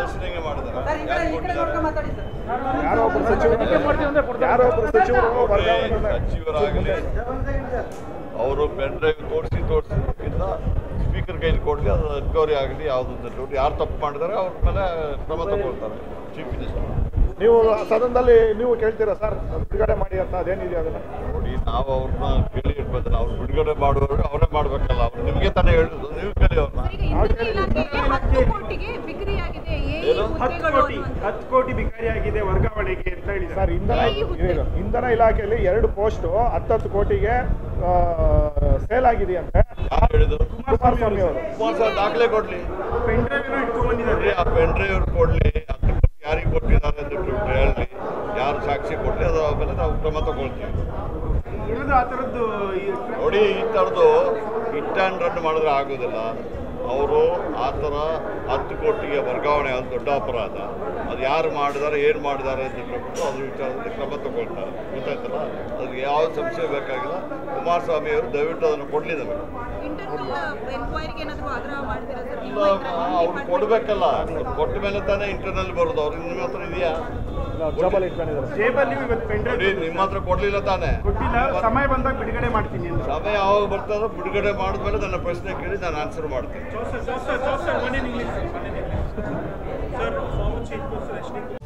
ಪ್ರಶ್ನೆಗೆ ಮಾಡಿದಾರೆ ಸರ್ ಈ ಕಡೆ ಈ ಕಡೆ ನೋಡ್ಕೊಂಡು ಮಾತಾಡಿ ಸರ್ ಯಾರೋ ಒಬ್ಬರು ಸಚಿವರು ಯಾರೋ ಒಬ್ಬರು ಸಚಿವರು ವರ್ಗಾವಣೆ ಮಾಡ್ತಾರೆ. ಸಚಿವರಾಗಲಿ ಅವರು ಪೆನ್ ಡ್ರೈವ್ ತೋರಿಸಿ ತೋರಿಸೋದಕ್ಕಿಂತ ಸ್ಪೀಕರ್ ಕೈಲಿ ಕೊಡಲಿ ಅದು ರಿಕವರಿ ಆಗಲಿ ಯಾವುದೊಂದು ದುಡ್ಡು ಯಾರು ತಪ್ಪು ಮಾಡಿದಾರೆ ಅವ್ರ ಮೇಲೆ ಕ್ರಮ ತಗೊಳ್ತಾರೆ ಚೀಫ್ ಮಿನಿಸ್ಟರ್ ನೀವು ಸದನದಲ್ಲಿ ನೀವು ಕೇಳ್ತೀರಾ ಸರ್ ಬಿಡುಗಡೆ ಮಾಡಿ ಅಂತ ಅದೇನಿದೆ ಅದನ್ನ ನೋಡಿ ನಾವು ಅವ್ರನ್ನ ಕೇಳಿ ಇಡ್ಬೋದಲ್ಲ ಅವ್ರು ಬಿಡುಗಡೆ ಮಾಡುವವರು ಅವರೇ ಮಾಡ್ಬೇಕಲ್ಲ ಅವ್ರು ನಿಮಗೆ ತಾನೇ ಹೇಳುದು ನೀವು ಕೇಳಿ ಅವ್ರನ್ನ ಈಗ ಇಂಧನ ಇಲಾಖೆಗೆ ಹತ್ತು ಕೋಟಿಗೆ ಬಿಕ್ರಿಯಾಗಿದೆ ಎ ಏನು? ಹತ್ತು ಹುದ್ದೆಗಳು ಕೋಟಿ ಅನ್ನುವಂಥದ್ದು. ಹತ್ತು ಕೋಟಿ ಬಿಕಾರಿಯಾಗಿದೆ ವರ್ಗಾವಣೆಗೆ ಅಂತ ಹೇಳಿದ್ದಾರೆ ಸರ್ ಇಂಧನ ಏ, ಈ ಹುದ್ದೆ. ಇರು, ಇಂಧನ ಇಲಾಖೆಯಲ್ಲಿ ಎರಡು ಪೋಸ್ಟ್ ಹತ್ತತ್ತು ಕೋಟಿಗೆ ಸೇಲ್ ಆಗಿದೆಯಂತೆ ಯಾರು ಹೇಳಿದ್ರು ಕುಮಾರಸ್ವಾಮಿ ಅವರು ಕುಮಾರಸ್ವಾಮಿ ದಾಖಲೆ ಕೊಡ್ಲಿ ಪೆನ್ ಡ್ರೈವ್ ಇಟ್ಕೊಂಡ್ ಬಂದಿದ್ದಾರೆ ನೋಡ್ರಿ, ಆ ಪೆನ್ ಡ್ರೈವ್ ಕೊಡ್ಲಿ ಹತ್ತು ಕೋಟಿ ಯಾರಿಗೆ ಕೊಟ್ಟಿದ್ದಾರೆ ಅಂತ ದುಡ್ಡು ಹೇಳಲಿ ಯಾರು ಸಾಕ್ಷಿ ಕೊಡ್ಲಿ ಅದ್ರ ಮೇಲೆ ನಾವು ಕ್ರಮ ತಗೊಳ್ತೀವಿ ಇರೋದು ಆ ಥರದ್ದು ಈ- ನೋಡಿ ಈ ಥರದ್ದು ಹಿಟ್ ಆ್ಯಂಡ್ ರನ್ ಮಾಡಿದ್ರೆ ಆಗೋದಿಲ್ಲ ಅವರು ಆ ಥರ ಹತ್ತು ಕೋಟಿಗೆ ವರ್ಗಾವಣೆ ಅದು ದೊಡ್ಡ ಅಪರಾಧ ಅದು ಯಾರು ಮಾಡಿದ್ದಾರೆ ಏನು ಮಾಡಿದ್ದಾರೆ ಅಂತ ಬಿಟ್ಟು ಅದ್ರ ವಿಚಾರದಲ್ಲಿ ಕ್ರಮ ತಗೊಳ್ತಾರೆ ಗೊತ್ತಾಯ್ತಲ್ಲ ಅದಕ್ಕೆ ಯಾವ ಸಂಶಯ ಬೇಕಾಗಿಲ್ಲ ಕುಮಾರಸ್ವಾಮಿ ಅವರು ದಯವಿಟ್ಟು ಅದನ್ನು ಕೊಡಲಿ ನಮಗೆ ಇಂಟರ್ನಲ್ ಎನ್ಕ್ವೈರಿಗೆ ಏನಾದರೂ ಆಗ್ರಹ ಮಾಡ್ತೀರಾ ಸರ್ ನಿಮ್ಮ ಇಲ್ಲ, ಇದ್ರಲ್ಲಿ ಅವ್ರು ಕೊಡಬೇಕಲ್ಲ ಕೊಟ್ಟ ಮೇಲೆ ತಾನೇ ಇಂಟರ್ನಲ್ ಬರೋದು ಅವ್ರು ನಿಮ್ಮ ಹತ್ರ ಇದೆಯಾ ಜಾಬಲ್ಲಿ ಇಟ್ಕೊಂಡಿದ್ದಾರೆ ಜೇಬಲ್ಲಿ ಇವತ್ತು ಪೆನ್ ನೋಡಿ ಡ್ರೈವ್ ನಿಮ್ಮ ಹತ್ರ ಕೊಡಲಿಲ್ಲ ತಾನೇ ಕೊಟ್ಟಿಲ್ಲ ಸಮಯ ಬಂದಾಗ ಬಿಡುಗಡೆ ಮಾಡ್ತೀನಿ ಅಂತ ಸಮಯ ಯಾವಾಗ ಬರ್ತದೋ ಬಿಡುಗಡೆ ಮಾಡಿದ್ಮೇಲೆ ನನ್ನ ಪ್ರಶ್ನೆ ಕೇಳಿ ನಾನು ಆನ್ಸರ್ ಮಾಡ್ತೀನಿ sir sir sir sir one in English sir former chief minister H D